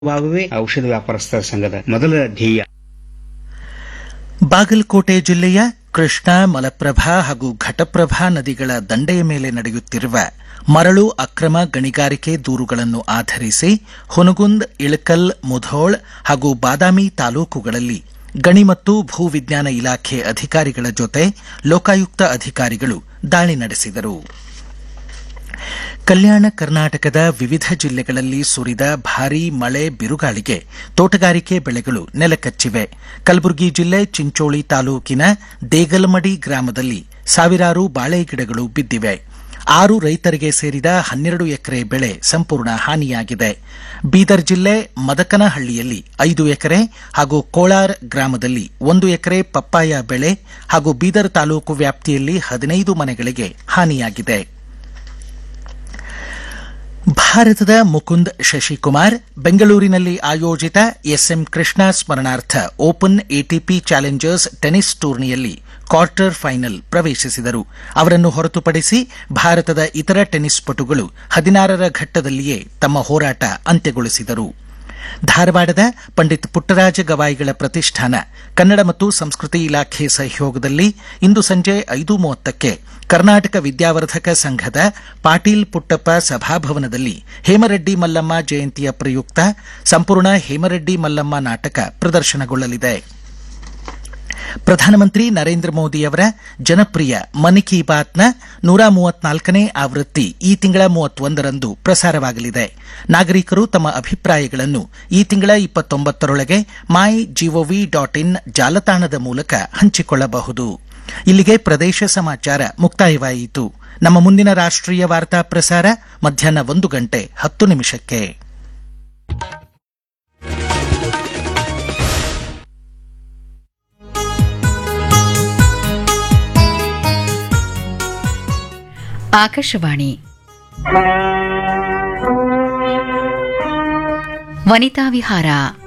ಭಾಗವೇ ಔಷಧ ವ್ಯಾಪಾರಸ್ಥರ ಸಂಘದ ಮೊದಲ ಧ್ಯೇಯ ಬಾಗಲಕೋಟೆ ಜಿಲ್ಲೆಯ ಕೃಷ್ಣಾ ಮಲಪ್ರಭಾ ಹಾಗೂ ಘಟಪ್ರಭಾ ನದಿಗಳ ದಂಡೆಯ ಮೇಲೆ ನಡೆಯುತ್ತಿರುವ ಮರಳು ಅಕ್ರಮ ಗಣಿಗಾರಿಕೆ ದೂರುಗಳನ್ನು ಆಧರಿಸಿ ಹುನಗುಂದ್ ಇಳಕಲ್ ಮುಧೋಳ್ ಹಾಗೂ ಬಾದಾಮಿ ತಾಲೂಕುಗಳಲ್ಲಿ ಗಣಿ ಮತ್ತು ಭೂ ವಿಜ್ಞಾನ ಇಲಾಖೆ ಅಧಿಕಾರಿಗಳ ಜೊತೆ ಲೋಕಾಯುಕ್ತ ಅಧಿಕಾರಿಗಳು ದಾಳಿ ನಡೆಸಿದರು ಕಲ್ಯಾಣ ಕರ್ನಾಟಕದ ವಿವಿಧ ಜಿಲ್ಲೆಗಳಲ್ಲಿ ಸುರಿದ ಭಾರೀ ಮಳೆ ಬಿರುಗಾಳಿಗೆ ತೋಟಗಾರಿಕೆ ಬೆಳೆಗಳು ನೆಲಕಚ್ಚಿವೆ ಕಲಬುರಗಿ ಜಿಲ್ಲೆ ಚಿಂಚೋಳಿ ತಾಲೂಕಿನ ದೇಗಲಮಡಿ ಗ್ರಾಮದಲ್ಲಿ ಸಾವಿರಾರು ಬಾಳೆ ಗಿಡಗಳು ಬಿದ್ದಿವೆ ಆರು ರೈತರಿಗೆ ಸೇರಿದ ಹನ್ನೆರಡು ಎಕರೆ ಬೆಳೆ ಸಂಪೂರ್ಣ ಹಾನಿಯಾಗಿದೆ ಬೀದರ್ ಜಿಲ್ಲೆ ಮದಕನಹಳ್ಳಿಯಲ್ಲಿ ಐದು ಎಕರೆ ಹಾಗೂ ಕೋಳಾರ್ ಗ್ರಾಮದಲ್ಲಿ ಒಂದು ಎಕರೆ ಪಪ್ಪಾಯ ಬೆಳೆ ಹಾಗೂ ಬೀದರ್ ತಾಲೂಕು ವ್ಯಾಪ್ತಿಯಲ್ಲಿ ಹದಿನೈದು ಮನೆಗಳಿಗೆ ಹಾನಿಯಾಗಿದೆ ಭಾರತದ ಮುಕುಂದ್ ಶಶಿಕುಮಾರ್ ಬೆಂಗಳೂರಿನಲ್ಲಿ ಆಯೋಜಿತ ಎಸ್ಎಂ ಕೃಷ್ಣ ಸ್ಮರಣಾರ್ಥ ಓಪನ್ ಎಟಿಪಿ ಚಾಲೆಂಜರ್ಸ್ ಟೆನಿಸ್ ಟೂರ್ನಿಯಲ್ಲಿ ಕ್ವಾರ್ಟರ್ ಫೈನಲ್ ಪ್ರವೇಶಿಸಿದರು ಅವರನ್ನು ಹೊರತುಪಡಿಸಿ ಭಾರತದ ಇತರ ಟೆನಿಸ್ ಪಟುಗಳು ಹದಿನಾರರ ಘಟ್ಟದಲ್ಲಿಯೇ ತಮ್ಮ ಹೋರಾಟ ಅಂತ್ಯಗೊಳಿಸಿದರು ಧಾರವಾಡದ ಪಂಡಿತ್ ಪುಟ್ಟರಾಜ ಗವಾಯಿಗಳ ಪ್ರತಿಷ್ಠಾನ ಕನ್ನಡ ಮತ್ತು ಸಂಸ್ಕೃತಿ ಇಲಾಖೆ ಸಹಯೋಗದಲ್ಲಿ ಇಂದು ಸಂಜೆ ಐದು ಮೂವತ್ತಕ್ಕೆ ಕರ್ನಾಟಕ ವಿದ್ಯಾವರ್ಧಕ ಸಂಘದ ಪಾಟೀಲ್ ಪುಟ್ಟಪ್ಪ ಸಭಾಭವನದಲ್ಲಿ ಹೇಮರೆಡ್ಡಿ ಮಲ್ಲಮ್ಮ ಜಯಂತಿಯ ಪ್ರಯುಕ್ತ ಸಂಪೂರ್ಣ ಹೇಮರೆಡ್ಡಿ ಮಲ್ಲಮ್ಮ ನಾಟಕ ಪ್ರದರ್ಶನಗೊಳ್ಳಲಿದೆ ಪ್ರಧಾನಮಂತ್ರಿ ನರೇಂದ್ರ ಮೋದಿಯವರ ಜನಪ್ರಿಯ ಮನ್ ಕಿ ಬಾತ್ನ ನೂರ ಮೂವತ್ನಾಲ್ಕನೇ ಆವೃತ್ತಿ ಈ ತಿಂಗಳ ಮೂವತ್ತೊಂದರಂದು ಪ್ರಸಾರವಾಗಲಿದೆ ನಾಗರಿಕರು ತಮ್ಮ ಅಭಿಪ್ರಾಯಗಳನ್ನು ಈ ತಿಂಗಳ ಇಪ್ಪತ್ತೊಂಬತ್ತರೊಳಗೆ ಮೈ ಜಿಒವಿ ಡಾಟ್ ಇನ್ ಜಾಲತಾಣದ ಮೂಲಕ ಹಂಚಿಕೊಳ್ಳಬಹುದು ಇಲ್ಲಿಗೆ ಪ್ರದೇಶ ಸಮಾಚಾರ ಮುಕ್ತಾಯವಾಯಿತು ನಮ್ಮ ಮುಂದಿನ ರಾಷ್ಟ್ರೀಯ ವಾರ್ತಾ ಪ್ರಸಾರ ಮಧ್ಯಾಹ್ನ ಒಂದು ಗಂಟೆ ಹತ್ತು ನಿಮಿಷಕ್ಕೆ ಆಕಾಶವಾಣಿ ವನಿತಾ ವಿಹಾರ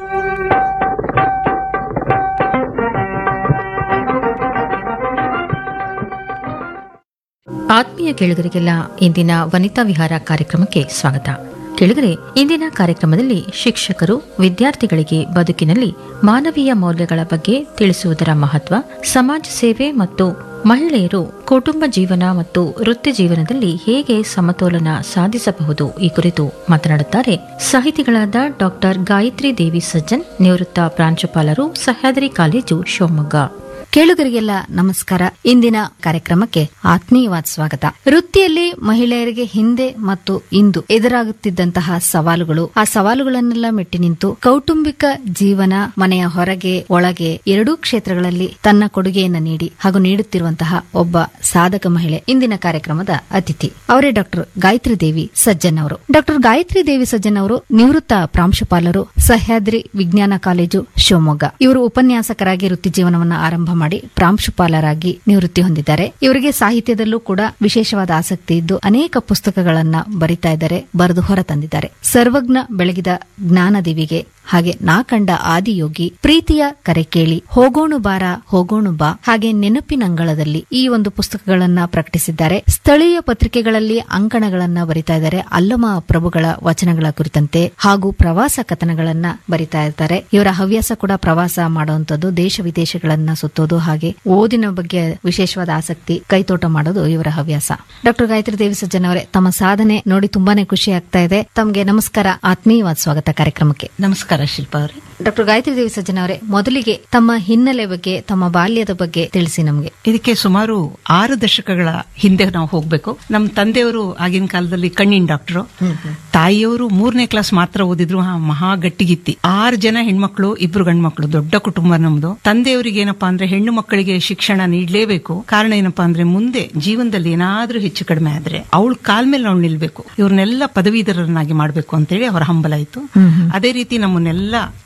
ಆತ್ಮೀಯ ಕೇಳುಗರಿಗೆಲ್ಲ ಇಂದಿನ ವನಿತಾ ವಿಹಾರ ಕಾರ್ಯಕ್ರಮಕ್ಕೆ ಸ್ವಾಗತ ಕೇಳಿದರೆ ಇಂದಿನ ಕಾರ್ಯಕ್ರಮದಲ್ಲಿ ಶಿಕ್ಷಕರು ವಿದ್ಯಾರ್ಥಿಗಳಿಗೆ ಬದುಕಿನಲ್ಲಿ ಮಾನವೀಯ ಮೌಲ್ಯಗಳ ಬಗ್ಗೆ ತಿಳಿಸುವುದರ ಮಹತ್ವ ಸಮಾಜ ಸೇವೆ ಮತ್ತು ಮಹಿಳೆಯರು ಕುಟುಂಬ ಜೀವನ ಮತ್ತು ವೃತ್ತಿ ಜೀವನದಲ್ಲಿ ಹೇಗೆ ಸಮತೋಲನ ಸಾಧಿಸಬಹುದು ಈ ಕುರಿತು ಮಾತನಾಡುತ್ತಾರೆ ಸಾಹಿತಿಗಳಾದ ಡಾಕ್ಟರ್ ಗಾಯತ್ರಿ ದೇವಿ ಸಜ್ಜನ್ ನಿವೃತ್ತ ಪ್ರಾಂಶುಪಾಲರು ಸಹ್ಯಾದ್ರಿ ಕಾಲೇಜು ಶಿವಮೊಗ್ಗ ಕೇಳುಗರಿಗೆಲ್ಲ ನಮಸ್ಕಾರ ಇಂದಿನ ಕಾರ್ಯಕ್ರಮಕ್ಕೆ ಆತ್ಮೀಯವಾದ ಸ್ವಾಗತ ವೃತ್ತಿಯಲ್ಲಿ ಮಹಿಳೆಯರಿಗೆ ಹಿಂದೆ ಮತ್ತು ಇಂದು ಎದುರಾಗುತ್ತಿದ್ದಂತಹ ಸವಾಲುಗಳು ಆ ಸವಾಲುಗಳನ್ನೆಲ್ಲ ಮೆಟ್ಟಿ ನಿಂತು ಕೌಟುಂಬಿಕ ಜೀವನ ಮನೆಯ ಹೊರಗೆ ಒಳಗೆ ಎರಡೂ ಕ್ಷೇತ್ರಗಳಲ್ಲಿ ತನ್ನ ಕೊಡುಗೆಯನ್ನು ನೀಡಿ ಹಾಗೂ ನೀಡುತ್ತಿರುವಂತಹ ಒಬ್ಬ ಸಾಧಕ ಮಹಿಳೆ ಇಂದಿನ ಕಾರ್ಯಕ್ರಮದ ಅತಿಥಿ ಅವರೇ ಡಾಕ್ಟರ್ ಗಾಯತ್ರಿ ದೇವಿ ಸಜ್ಜನ್ ಅವರು ಡಾಕ್ಟರ್ ಗಾಯತ್ರಿ ದೇವಿ ಸಜ್ಜನ್ ಅವರು ನಿವೃತ್ತ ಪ್ರಾಂಶುಪಾಲರು ಸಹ್ಯಾದ್ರಿ ವಿಜ್ಞಾನ ಕಾಲೇಜು ಶಿವಮೊಗ್ಗ ಇವರು ಉಪನ್ಯಾಸಕರಾಗಿ ವೃತ್ತಿ ಜೀವನವನ್ನು ಆರಂಭ ಮಾಡಿ ಪ್ರಾಂಶುಪಾಲರಾಗಿ ನಿವೃತ್ತಿ ಹೊಂದಿದ್ದಾರೆ ಇವರಿಗೆ ಸಾಹಿತ್ಯದಲ್ಲೂ ಕೂಡ ವಿಶೇಷವಾದ ಆಸಕ್ತಿ ಇದ್ದು ಅನೇಕ ಪುಸ್ತಕಗಳನ್ನ ಬರಿತಾ ಇದ್ದಾರೆ ಬರೆದು ಹೊರ ತಂದಿದ್ದಾರೆ ಸರ್ವಜ್ಞ ಬೆಳಗಿದ ಜ್ಞಾನದೇವಿಗೆ ಹಾಗೆ ನಾ ಕಂಡ ಆದಿಯೋಗಿ ಪ್ರೀತಿಯ ಕರೆ ಕೇಳಿ ಹೋಗೋಣು ಬಾರ ಹೋಗೋಣು ಬಾ ಹಾಗೆ ನೆನಪಿನಂಗಳದಲ್ಲಿ ಈ ಒಂದು ಪುಸ್ತಕಗಳನ್ನ ಪ್ರಕಟಿಸಿದ್ದಾರೆ ಸ್ಥಳೀಯ ಪತ್ರಿಕೆಗಳಲ್ಲಿ ಅಂಕಣಗಳನ್ನ ಬರಿತಾ ಇದ್ದಾರೆ ಅಲ್ಲಮ ಪ್ರಭುಗಳ ವಚನಗಳ ಕುರಿತಂತೆ ಹಾಗೂ ಪ್ರವಾಸ ಕಥನಗಳನ್ನ ಬರಿತಾ ಇರ್ತಾರೆ ಇವರ ಹವ್ಯಾಸ ಕೂಡ ಪ್ರವಾಸ ಮಾಡುವಂತದ್ದು ದೇಶ ವಿದೇಶಗಳನ್ನ ಸುತ್ತೋದು ಹಾಗೆ ಓದಿನ ಬಗ್ಗೆ ವಿಶೇಷವಾದ ಆಸಕ್ತಿ ಕೈತೋಟ ಮಾಡೋದು ಇವರ ಹವ್ಯಾಸ ಡಾಕ್ಟರ್ ಗಾಯತ್ರಿ ದೇವಿ ಸಜ್ಜನ್ ಅವರೇ ತಮ್ಮ ಸಾಧನೆ ನೋಡಿ ತುಂಬಾನೇ ಖುಷಿ ಆಗ್ತಾ ಇದೆ ತಮಗೆ ನಮಸ್ಕಾರ ಆತ್ಮೀಯವಾದ ಸ್ವಾಗತ ಕಾರ್ಯಕ್ರಮಕ್ಕೆ ನಮಸ್ಕಾರ ಶಿಲ್ಪಾ ಅವರೇ ಡಾಕ್ಟರ್ ಗಾಯತ್ರಿ ದೇವಿ ಸಜ್ಜನ್ ಅವರೇ ಮೊದಲಿಗೆ ತಮ್ಮ ಹಿನ್ನೆಲೆ ಬಗ್ಗೆ ತಮ್ಮ ಬಾಲ್ಯದ ಬಗ್ಗೆ ತಿಳಿಸಿ ನಮಗೆ ಇದಕ್ಕೆ ಸುಮಾರು ಆರು ದಶಕಗಳ ಹಿಂದೆ ನಾವು ಹೋಗ್ಬೇಕು ನಮ್ಮ ತಂದೆಯವರು ಆಗಿನ ಕಾಲದಲ್ಲಿ ಕಣ್ಣಿನ ಡಾಕ್ಟರ್ ತಾಯಿಯವರು ಮೂರನೇ ಕ್ಲಾಸ್ ಮಾತ್ರ ಓದಿದ್ರು ಹಾ, ಮಹಾ ಗಟ್ಟಿಗಿತ್ತಿ ಆರು ಜನ ಹೆಣ್ಮಕ್ಳು ಇಬ್ರು ಗಂಡ್ಮಕ್ಳು ದೊಡ್ಡ ಕುಟುಂಬ ನಮ್ದು ತಂದೆಯವರಿಗೆ ಏನಪ್ಪಾ ಅಂದ್ರೆ ಹೆಣ್ಣು ಮಕ್ಕಳಿಗೆ ಶಿಕ್ಷಣ ನೀಡಲೇಬೇಕು ಕಾರಣ ಏನಪ್ಪಾ ಅಂದ್ರೆ ಮುಂದೆ ಜೀವನದಲ್ಲಿ ಏನಾದ್ರೂ ಹೆಚ್ಚು ಕಡಿಮೆ ಆದ್ರೆ ಅವಳ ಕಾಲ್ ಮೇಲೆ ನಾವು ನಿಲ್ಬೇಕು ಇವ್ರನ್ನೆಲ್ಲ ಪದವೀಧರರನ್ನಾಗಿ ಮಾಡ್ಬೇಕು ಅಂತೇಳಿ ಅವರ ಹಂಬಲ ಇತ್ತು ಅದೇ ರೀತಿ ನಮ್ಮನ್ನೆಲ್ಲ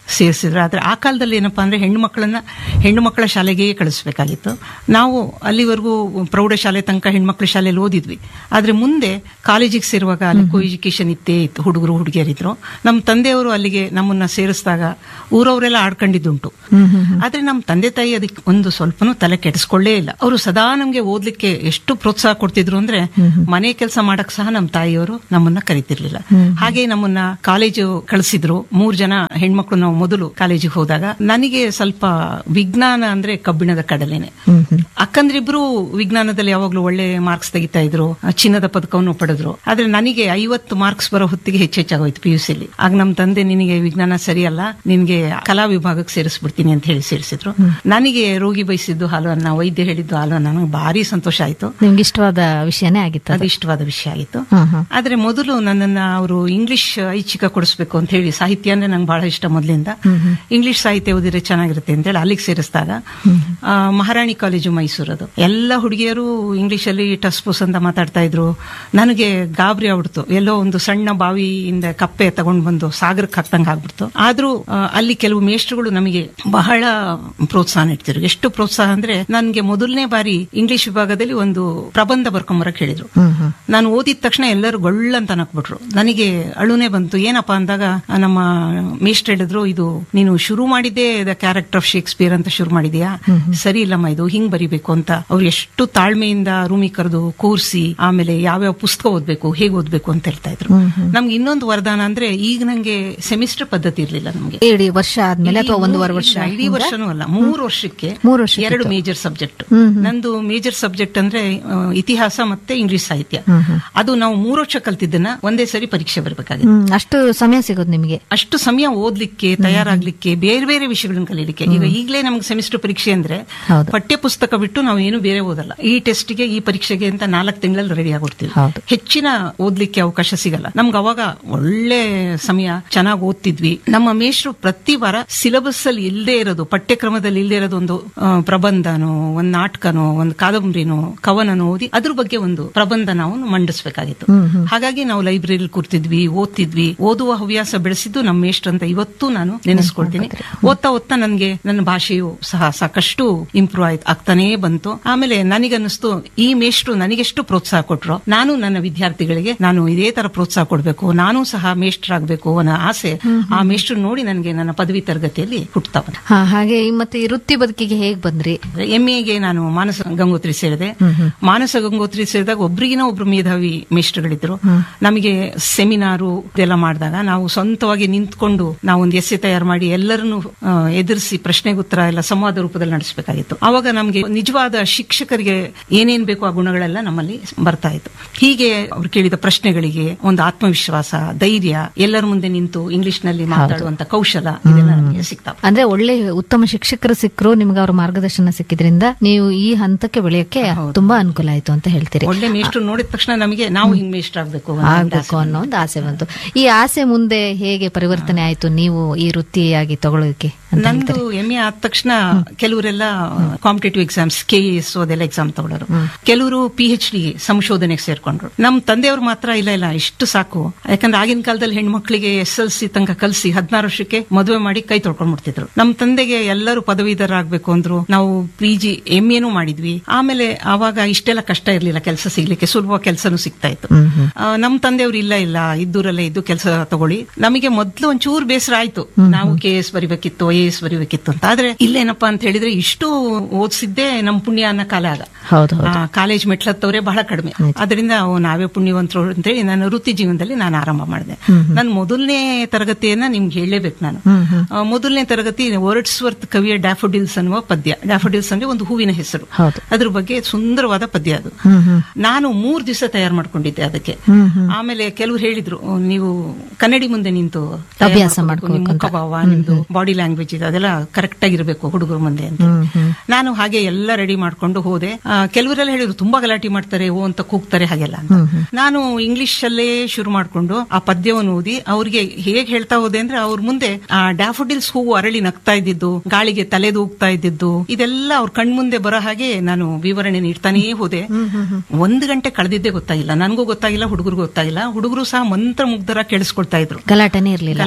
ಸೇರಿಸಿದ್ರು ಆದ್ರೆ ಆ ಕಾಲದಲ್ಲಿ ಏನಪ್ಪಾ ಅಂದ್ರೆ ಹೆಣ್ಣು ಮಕ್ಕಳನ್ನ ಹೆಣ್ಣು ಮಕ್ಕಳ ಶಾಲೆಗೆ ಕಳಿಸ್ಬೇಕಾಗಿತ್ತು ನಾವು ಅಲ್ಲಿವರೆಗೂ ಪ್ರೌಢಶಾಲೆ ತನಕ ಹೆಣ್ಮಕ್ಳ ಶಾಲೆಯಲ್ಲಿ ಓದಿದ್ವಿ ಆದ್ರೆ ಮುಂದೆ ಕಾಲೇಜಿಗೆ ಸೇರುವಾಗ ಅಲ್ಲಿ ಕೋ ಎಜುಕೇಶನ್ ಇತ್ತೇ ಇತ್ತು ಹುಡುಗರು ಹುಡುಗಿಯರಿದ್ರು ನಮ್ಮ ತಂದೆಯವರು ಅಲ್ಲಿಗೆ ನಮ್ಮನ್ನ ಸೇರಿಸಿದಾಗ ಊರವರೆಲ್ಲ ಆಡ್ಕೊಂಡಿದ್ದುಂಟು ಆದ್ರೆ ನಮ್ಮ ತಂದೆ ತಾಯಿ ಅದಕ್ಕೆ ಒಂದು ಸ್ವಲ್ಪನೂ ತಲೆ ಕೆಡಿಸ್ಕೊಳ್ಳೇ ಇಲ್ಲ ಅವರು ಸದಾ ನಮ್ಗೆ ಓದ್ಲಿಕ್ಕೆ ಎಷ್ಟು ಪ್ರೋತ್ಸಾಹ ಕೊಡ್ತಿದ್ರು ಅಂದ್ರೆ ಮನೆ ಕೆಲಸ ಮಾಡಕ್ ಸಹ ನಮ್ಮ ತಾಯಿಯವರು ನಮ್ಮನ್ನ ಕರಿತಿರ್ಲಿಲ್ಲ ಹಾಗೆ ನಮ್ಮನ್ನ ಕಾಲೇಜು ಕಳಿಸಿದ್ರು ಮೂರ್ ಜನ ಹೆಣ್ಮಕ್ಳು ನಾವು ಮೊದಲು ಕಾಲೇಜಿಗೆ ಹೋದಾಗ ನನಗೆ ಸ್ವಲ್ಪ ವಿಜ್ಞಾನ ಅಂದ್ರೆ ಕಬ್ಬಿಣದ ಕಡಲೆನೆ ಅಕ್ಕಂದ್ರಿಬ್ರು ವಿಜ್ಞಾನದಲ್ಲಿ ಯಾವಾಗ್ಲೂ ಒಳ್ಳೆ ಮಾರ್ಕ್ಸ್ ತೆಗಿತಾ ಇದ್ರು ಚಿನ್ನದ ಪದಕವನ್ನು ಪಡೆದ್ರು ಆದ್ರೆ ನನಗೆ ಐವತ್ತು ಮಾರ್ಕ್ಸ್ ಬರೋ ಹೊತ್ತಿಗೆ ಹೆಚ್ಚೆಚ್ಚಾಗೋಯ್ತು ಪಿ ಯು ಸಿಲಿ ಆಗ ನಮ್ಮ ತಂದೆ ನಿನಗೆ ವಿಜ್ಞಾನ ಸರಿಯಲ್ಲ ನಿನ್ಗೆ ಕಲಾ ವಿಭಾಗಕ್ಕೆ ಸೇರಿಸ್ಬಿಡ್ತೀನಿ ಅಂತ ಹೇಳಿ ಸೇರಿಸಿದ್ರು ನನಗೆ ರೋಗಿ ಬಯಸಿದ್ದು ಹಾಲು ಅನ್ನ ವೈದ್ಯ ಹೇಳಿದ್ದು ಹಾಲು ಅನ್ನ ನನಗೆ ಭಾರಿ ಸಂತೋಷ ಆಯ್ತು ನಿಮ್ಗೆ ಇಷ್ಟವಾದ ವಿಷಯನೇ ಆಗಿತ್ತು ಅದು. ಅದು ಇಷ್ಟವಾದ ವಿಷಯ ಆಯಿತು ಹ್ಮ್, ಹ್ಮ್. ಆದ್ರೆ ಮೊದಲು ನನ್ನನ್ನ ಅವರು ಇಂಗ್ಲಿಷ್ ಐಚ್ಛಿಕ ಕೊಡಿಸ್ಬೇಕು ಅಂತ ಹೇಳಿ ಸಾಹಿತ್ಯ ಅಂದ್ರೆ ನಂಗೆ ಬಹಳ ಇಷ್ಟ ಮೊದಲಿಂದ ಇಂಗ್ಲಿಷ್ ಸಾಹಿತ್ಯ ಓದಿದ್ರೆ ಚೆನ್ನಾಗಿರುತ್ತೆ ಅಂತ ಹೇಳಿ ಅಲ್ಲಿಗೆ ಸೇರಿಸಿದಾಗ ಆ, ಮಹಾರಾಣಿ ಕಾಲೇಜು ಮೈಸೂರದು ಎಲ್ಲ ಹುಡುಗಿಯರು ಇಂಗ್ಲಿಷ್ ಅಲ್ಲಿ ಟಸ್ಪುಸ್ ಅಂತ ಮಾತಾಡ್ತಾ ಇದ್ರು ನನಗೆ ಗಾಬರಿ ಆಗ್ಬಿಡ್ತು ಎಲ್ಲೋ ಒಂದು ಸಣ್ಣ ಬಾವಿಯಿಂದ ಕಪ್ಪೆ ತಗೊಂಡ್ ಬಂದು ಸಾಗರಕ್ಕೆ ಹಾಕ್ದಂಗೆ ಆಗ್ಬಿಡ್ತು ಆದ್ರೂ ಆ, ಅಲ್ಲಿ ಕೆಲವು ಮೇಷ್ಟ್ರುಗಳು ನಮಗೆ ಬಹಳ ಪ್ರೋತ್ಸಾಹ ನೀಡ್ತಿದ್ರು ಎಷ್ಟು ಪ್ರೋತ್ಸಾಹ ಅಂದ್ರೆ ನನ್ಗೆ ಮೊದಲನೇ ಬಾರಿ ಇಂಗ್ಲಿಷ್ ವಿಭಾಗದಲ್ಲಿ ಒಂದು ಪ್ರಬಂಧ ಬರ್ಕೊಂಬರಕ್ ಹೇಳಿದ್ರು ನಾನು ಓದಿದ ತಕ್ಷಣ ಎಲ್ಲರೂ ಗೊಳ್ಳಂತ ನಕ್ಬಿಟ್ರು ನನಗೆ ಅಳುನೇ ಬಂತು ಏನಪ್ಪಾ ಅಂದಾಗ ಆ, ನಮ್ಮ ಮೇಷ್ಟ್ರು ಹೇಳಿದ್ರು ಇದು ನೀನು ಶುರು ಮಾಡಿದ್ದೇ ದ ಕ್ಯಾರೆಕ್ಟರ್ ಆಫ್ ಶೇಕ್ಸ್ಪಿಯರ್ ಅಂತ ಶುರು ಮಾಡಿದ್ಯಾ ಸರಿ ಇಲ್ಲಮ್ಮ ಇದು ಹಿಂಗ್ ಬರಿಬೇಕು ಅಂತ ಅವ್ರು ಎಷ್ಟು ತಾಳ್ಮೆಯಿಂದ ರೂಮಿಗೆ ಕರೆದು ಕೂರಿಸಿ ಆಮೇಲೆ ಯಾವ್ಯಾವ ಪುಸ್ತಕ ಓದ್ಬೇಕು ಹೇಗೆ ಓದ್ಬೇಕು ಅಂತ ಹೇಳ್ತಾ ಇದ್ರು ನಮ್ಗೆ ಇನ್ನೊಂದು ವರದಾನ ಅಂದ್ರೆ ಈಗ ನಂಗೆ ಸೆಮಿಸ್ಟರ್ ಪದ್ಧತಿ ಇರ್ಲಿಲ್ಲ ನಮ್ಗೆ ಇಡೀ ವರ್ಷ ಆದ್ಮೇಲೆ ಅಥವಾ ಒಂದೂವರೆ ವರ್ಷ ಇಲ್ಲ, ಇಡೀ ವರ್ಷನೂ ಅಲ್ಲ ಮೂರು ವರ್ಷಕ್ಕೆ ಮೂರು ವರ್ಷಕ್ಕೆ ಎರಡು ಮೇಜರ್ ಸಬ್ಜೆಕ್ಟ್ ನಂದು ಮೇಜರ್ ಸಬ್ಜೆಕ್ಟ್ ಅಂದ್ರೆ ಆ, ಇತಿಹಾಸ ಮತ್ತೆ ಇಂಗ್ಲಿಷ್ ಸಾಹಿತ್ಯ ಅದು ನಾವು ಮೂರು ವರ್ಷ ಕಲ್ತಿದ್ದನ್ನ ಒಂದೇ ಸರಿ ಪರೀಕ್ಷೆ ಬರಬೇಕಾಗಿತ್ತು ಹ್ಮ್ ಅಷ್ಟು ಸಮಯ ಸಿಗೋದು ನಿಮಗೆ ಅಷ್ಟು ಸಮಯ ಓದ್ಲಿಕ್ಕೆ ತಯಾರಾಗ್ಲಿಕ್ಕೆ ಬೇರೆ ಬೇರೆ ವಿಷಯಗಳನ್ನ ಕಲೀಲಿಕ್ಕೆ ಈಗ ಈಗಲೇ ನಮ್ಗೆ ಸೆಮಿಸ್ಟರ್ ಪರೀಕ್ಷೆ ಅಂದ್ರೆ ಹೌದು. ಪಠ್ಯ ಪುಸ್ತಕ ಬಿಟ್ಟು ನಾವು ಏನು ಬೇರೆ ಓದಲ್ಲ ಈ ಟೆಸ್ಟ್ಗೆ ಈ ಪರೀಕ್ಷೆಗೆ ಅಂತ ನಾಲ್ಕು ತಿಂಗಳಲ್ಲಿ ರೆಡಿ ಆಗ್ಬಿಡ್ತೀವಿ ಹೌದು. ಹೆಚ್ಚಿನ ಓದ್ಲಿಕ್ಕೆ ಅವಕಾಶ ಸಿಗಲ್ಲ ನಮ್ಗೆ ಅವಾಗ ಒಳ್ಳೆ ಸಮಯ ಚೆನ್ನಾಗಿ ಓದ್ತಿದ್ವಿ ನಮ್ಮ ಮೇಷ್ರು ಪ್ರತಿ ವಾರ ಸಿಲೆಬಸ್ ಅಲ್ಲಿ ಇಲ್ಲದೆ ಇರೋದು ಪಠ್ಯಕ್ರಮದಲ್ಲಿ ಇಲ್ಲದೆ ಇರೋದು ಒಂದು ಆ, ಪ್ರಬಂಧನೋ ಒಂದು ನಾಟಕನೋ ಒಂದು ಕಾದಂಬರಿನೋ ಕವನನೋ ಓದಿ ಅದ್ರ ಬಗ್ಗೆ ಒಂದು ಪ್ರಬಂಧ ನಾವು ಮಂಡಿಸ್ಬೇಕಾಗಿತ್ತು ಹಾಗಾಗಿ ನಾವು ಲೈಬ್ರರಿಲಿ ಕೂರ್ತಿದ್ವಿ ಓದ್ತಿದ್ವಿ ಓದುವ ಹವ್ಯಾಸ ಬೆಳೆಸಿದ್ದು ನಮ್ಮ ಮೇಷ್ಟ್ರು ಅಂತ ಇವತ್ತು ನಾನು ನೆನೆಸ್ಕೊಳ್ತೀನಿ ಓದ್ತಾ ಓದ್ತಾ ನನಗೆ ನನ್ನ ಭಾಷೆಯು ಸಹ ಸಾಕಷ್ಟು ಇಂಪ್ರೂವ್ ಆಯ್ತು ಆಗ್ತಾನೇ ಬಂತು ಆಮೇಲೆ ನನಗನ್ನಿಸ್ತು ಈ ಮೇಷ್ಟ್ರು ನನಗೆಷ್ಟು ಪ್ರೋತ್ಸಾಹ ಕೊಟ್ರು ನಾನು ನನ್ನ ವಿದ್ಯಾರ್ಥಿಗಳಿಗೆ ನಾನು ಇದೇ ತರ ಪ್ರೋತ್ಸಾಹ ಕೊಡಬೇಕು ನಾನು ಸಹ ಮೇಷ್ಟ್ರಾಗಬೇಕು ಅನ್ನೋ ಆಸೆ ಆ ಮೇಷ್ಟ್ರು ನೋಡಿ ನನಗೆ ನನ್ನ ಪದವಿ ತರಗತಿಯಲ್ಲಿ ಹುಟ್ಟುತ್ತಾ ಬಂತು ಹಾ ಹಾಗೆ ಈ ಮತ್ತೆ ಈ ವೃತ್ತಿ ಬದುಕಿಗೆ ಹೇಗ್ ಬಂದ್ರಿ ಎಂಎಗೆ ನಾನು ಮಾನಸ ಗಂಗೋತ್ರಿ ಸೇರಿದೆ ಮಾನಸ ಗಂಗೋತ್ರಿ ಸೇರಿದಾಗ ಒಬ್ರಿಗಿನ ಒಬ್ರು ಮೇಧಾವಿ ಮೇಷ್ಟ್ರುಗಳಿದ್ರು ನಮಗೆ ಸೆಮಿನಾರು ಇದೆಲ್ಲ ಮಾಡಿದಾಗ ನಾವು ಸ್ವಂತವಾಗಿ ನಿಂತ್ಕೊಂಡು ನಾವು ಒಂದು ಎಸ್ಸೆ ತಯಾರು ಮಾಡಿ ಎಲ್ಲರನ್ನು ಎದುರಿಸಿ ಪ್ರಶ್ನೆಗೆ ಉತ್ತರ ಎಲ್ಲ ಸಂವಾದ ರೂಪದಲ್ಲಿ ನಡೆಸಬೇಕಾಗಿತ್ತು ಅವಾಗ ನಮಗೆ ನಿಜವಾದ ಶಿಕ್ಷಕರಿಗೆ ಏನೇನ್ ಬೇಕು ಆ ಗುಣಗಳೆಲ್ಲ ನಮ್ಮಲ್ಲಿ ಬರ್ತಾ ಇತ್ತು ಹೀಗೆ ಅವ್ರು ಕೇಳಿದ ಪ್ರಶ್ನೆಗಳಿಗೆ ಒಂದು ಆತ್ಮವಿಶ್ವಾಸ ಧೈರ್ಯ ಎಲ್ಲರ ಮುಂದೆ ನಿಂತು ಇಂಗ್ಲಿಷ್ ನಲ್ಲಿ ಮಾತಾಡುವಂತ ಕೌಶಲ ಇದೆಲ್ಲ ನಮಗೆ ಸಿಗ್ತಾವ ಅಂದ್ರೆ ಒಳ್ಳೆ ಉತ್ತಮ ಶಿಕ್ಷಕರು ಸಿಕ್ಕರು ನಿಮ್ಗೆ ಅವ್ರ ಮಾರ್ಗದರ್ಶನ ಸಿಕ್ಕಿದ್ರಿಂದ ನೀವು ಈ ಹಂತಕ್ಕೆ ಬೆಳೆಯಕ್ಕೆ ತುಂಬಾ ಅನುಕೂಲ ಆಯ್ತು ಅಂತ ಹೇಳ್ತೀರಿ ಒಳ್ಳೆ ಮೇಷ್ಟ್ರು ನೋಡಿದ ತಕ್ಷಣ ನಮಗೆ ನಾವು ಹಿಂಗ್ ಮೇಷ್ಟ್ರು ಆಗ್ಬೇಕು ಅನ್ನೋ ಒಂದು ಆಗ್ಬೇಕು ಅನ್ನೋ ಒಂದು ಆಸೆ ಬಂತು ಈ ಆಸೆ ಮುಂದೆ ಹೇಗೆ ಪರಿವರ್ತನೆ ಆಯ್ತು ನೀವು ಈ ವೃತ್ತಿಯಾಗಿ ತಗೊಳ್ಳೋಕೆ ಅಂತ ನಂದು ಎಂ ಎ ಆದ ತಕ್ಷಣ ಕೆಲವರೆಲ್ಲ ಕಾಂಪಿಟೇಟಿವ್ ಎಕ್ಸಾಮ್ಸ್ ಕೆ ಎಸ್ ಅದೆಲ್ಲ ಎಕ್ಸಾಮ್ ತಗೊಳ್ಳೋರು ಕೆಲವರು ಪಿ ಎಚ್ ಡಿ ಸಂಶೋಧನೆಗೆ ಸೇರ್ಕೊಂಡ್ರು ನಮ್ ತಂದೆಯವರು ಮಾತ್ರ ಇಲ್ಲ ಇಲ್ಲ ಇಷ್ಟು ಸಾಕು ಯಾಕಂದ್ರೆ ಆಗಿನ ಕಾಲದಲ್ಲಿ ಹೆಣ್ಮಕ್ಳಿಗೆ ಎಸ್ ಎಲ್ ಸಿ ತನಕ ಕಲ್ಸಿ ಹದಿನಾರು ವರ್ಷಕ್ಕೆ ಮದುವೆ ಮಾಡಿ ಕೈ ತೊಳ್ಕೊಂಡ್ಬಿಡ್ತಿದ್ರು ನಮ್ ತಂದೆಗೆ ಎಲ್ಲರೂ ಪದವೀಧರಾಗಬೇಕು ಅಂದ್ರು ನಾವು ಪಿ ಜಿ ಎಂ ಎನೂ ಮಾಡಿದ್ವಿ ಆಮೇಲೆ ಆವಾಗ ಇಷ್ಟೆಲ್ಲ ಕಷ್ಟ ಇರ್ಲಿಲ್ಲ ಕೆಲಸ ಸಿಗ್ಲಿಕ್ಕೆ ಸುಲಭ ಕೆಲಸನೂ ಸಿಗ್ತಾ ಇತ್ತು ಆ, ನಮ್ ತಂದೆಯವರು ಇಲ್ಲ ಇಲ್ಲ ಇದ್ದೂರಲ್ಲೇ ಇದ್ದು ಕೆಲಸ ತಗೊಳ್ಳಿ ನಮಗೆ ಮೊದ್ಲು ಒಂಚೂರು ಬೇಸರ ಆಯ್ತು ನಾವು ಕೆ ಎಸ್ ಬರಿಬೇಕಿತ್ತು ಐ ಎಸ್ ಬರಿಬೇಕಿತ್ತು ಅಂತ ಆದ್ರೆ ಇಲ್ಲೇನಪ್ಪಾ ಅಂತ ಹೇಳಿದ್ರೆ ಇಷ್ಟು ಓದಿಸಿದ್ದೇ ನಮ್ ಪುಣ್ಯ ಅನ್ನೋ ಕಾಲ ಆಗ ಹೌದು ಆ, ಕಾಲೇಜ್ ಮೆಟ್ಲತ್ತವ್ರೆ ಬಹಳ ಕಡಿಮೆ ಅದರಿಂದ ಅವು ನಾವೇ ಪುಣ್ಯವಂತರು ಅಂತೇಳಿ ನಾನು ವೃತ್ತಿ ಜೀವನದಲ್ಲಿ ನಾನು ಆರಂಭ ಮಾಡಿದೆ ನನ್ನ ಮೊದಲನೇ ತರಗತಿಯನ್ನ ನಿಮ್ಗೆ ಹೇಳಲೇಬೇಕು ನಾನು ಆ, ಮೊದಲನೇ ತರಗತಿ ವರ್ಡ್ಸ್ ವರ್ತ್ ಕವಿಯ ಡ್ಯಾಫೋಡಿಲ್ಸ್ ಅನ್ನುವ ಪದ್ಯ ಡ್ಯಾಫೋಡಿಲ್ಸ್ ಅಂದ್ರೆ ಒಂದು ಹೂವಿನ ಹೆಸರು ಹೌದು. ಅದ್ರ ಬಗ್ಗೆ ಸುಂದರವಾದ ಪದ್ಯ ಅದು ನಾನು ಮೂರ್ ದಿವಸ ತಯಾರು ಮಾಡ್ಕೊಂಡಿದ್ದೆ ಅದಕ್ಕೆ ಆಮೇಲೆ ಕೆಲವರು ಹೇಳಿದ್ರು "ಓ, ನೀವು ಕನ್ನಡಿ ಮುಂದೆ ನಿಂತು ತಯಾರ್ ಅಭ್ಯಾಸ ಮಾಡ್ಕೊಬೇಕು. ನಿಮ್ಮ ಮಾಡ್ಕೊಬೇಕು ಅಂತ. ಮುಖಭಾವ ನಿಮ್ದು ಬಾಡಿ ಲ್ಯಾಂಗ್ವೇಜ್ ಇದೆ ಅದೆಲ್ಲ ಕರೆಕ್ಟ್ ಆಗಿರ್ಬೇಕು ಹುಡುಗರ ಮುಂದೆ ಅಂತ ನಾನು ಹಾಗೆ ಎಲ್ಲ ರೆಡಿ ಮಾಡ್ಕೊಂಡು ಹೋದೆ ಆ, ಕೆಲವರೆಲ್ಲ ಹೇಳಿದ್ರು ತುಂಬಾ ಗಲಾಟೆ ಮಾಡ್ತಾರೆ ಓ ಅಂತ ಕೂಗ್ತಾರೆ ಹಾಗೆಲ್ಲ ಅಂತ ನಾನು ಇಂಗ್ಲಿಷ್ ಅಲ್ಲೇ ಶುರು ಮಾಡ್ಕೊಂಡು ಆ ಪದ್ಯವನ್ನು ಓದಿ ಅವ್ರಿಗೆ ಹೇಗ್ ಹೇಳ್ತಾ ಹೋದೆ ಅಂದ್ರೆ ಅವ್ರ ಮುಂದೆ ಆ ಡ್ಯಾಫೋಡಿಲ್ಸ್ ಹೂವು ಅರಳಿ ನಗ್ತಾ ಇದ್ದಿದ್ದು ಗಾಳಿಗೆ ತಲೆದೂಗ್ತಾ ಇದ್ದಿದ್ದು ಇದೆಲ್ಲ ಅವ್ರ ಕಣ್ಮುಂದೆ ಬರೋ ಹಾಗೆ ನಾನು ವಿವರಣೆ ನೀಡ್ತಾನೇ ಹೋದೆ ಒಂದು ಗಂಟೆ ಕಳೆದಿದ್ದೇ ಗೊತ್ತಾಗಿಲ್ಲ ನನಗೂ ಗೊತ್ತಾಗಿಲ್ಲ ಹುಡುಗರಿಗೂ ಗೊತ್ತಾಗಿಲ್ಲ ಹುಡುಗರು ಸಹ ಮಂತ್ರ ಮುಗ್ಧರ ಕೇಳಿಸ್ಕೊಳ್ತಾ ಇದ್ರು ಗಲಾಟೆನೇ ಇರ್ಲಿಲ್ಲ ಗಲಾಟೆ ಸ್ವಲ್ಪ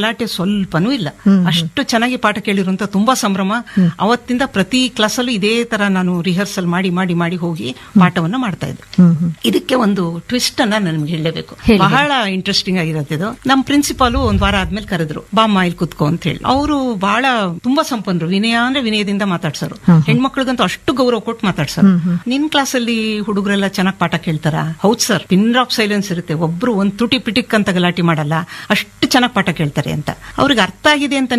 ಸ್ವಲ್ಪನೂ ಇಲ್ಲ ಅಷ್ಟು ಚೆನ್ನಾಗಿ ಪಾಠ ಕೇಳಿರುವಂತ ತುಂಬಾ ಸಂಭ್ರಮ ಅವತ್ತಿಂದ ಪ್ರತಿ ಕ್ಲಾಸಲ್ಲೂ ಇದೇ ತರ ನಾನು ರಿಹರ್ಸಲ್ ಮಾಡಿ ಮಾಡಿ ಮಾಡಿ ಹೋಗಿ ಪಾಠವನ್ನ ಮಾಡ್ತಾ ಇದ್ದೆ ಇದಕ್ಕೆ ಒಂದು ಟ್ವಿಸ್ಟ್ ಅನ್ನ ನನ್ಗೆ ಹೇಳಲೇಬೇಕು ಬಹಳ ಇಂಟ್ರೆಸ್ಟಿಂಗ್ ಆಗಿರುತ್ತೆ ಇದು ನಮ್ಮ ಪ್ರಿನ್ಸಿಪಾಲು ಒಂದ್ ವಾರ ಆದ್ಮೇಲೆ ಕರೆದ್ರು ಬಾಮ್ಮ ಇಲ್ಲಿ ಕುತ್ಕೋ ಅಂತ ಹೇಳಿ ಅವರು ಬಹಳ ತುಂಬಾ ಸಂಪನ್ನರು ವಿನಯ ಅಂದ್ರೆ ವಿನಯದಿಂದ ಮಾತಾಡ್ಸರು ಹೆಣ್ಮಕ್ಳಿಗಂತೂ ಅಷ್ಟು ಗೌರವ ಕೊಟ್ಟು ಮಾತಾಡ್ಸರು ನಿನ್ ಕ್ಲಾಸಲ್ಲಿ ಹುಡುಗರೆಲ್ಲ ಚೆನ್ನಾಗಿ ಪಾಠ ಕೇಳ್ತಾರ ಹೌದ್ ಸರ್ ಪಿನ್ ಆಫ್ ಸೈಲೆನ್ಸ್ ಇರುತ್ತೆ ಒಬ್ರು ಒಂದ್ ತುಟಿ ಪಿಟಿಕ್ ಅಂತ ಗಲಾಟೆ ಮಾಡಲ್ಲ ಅಷ್ಟು ಚೆನ್ನಾಗಿ ಪಾಠ ಕೇಳ್ತಾರೆ ಅಂತ ಅವ್ರಿಗೆ ಅರ್ಥ ಆಗಿದೆ ಅಂತ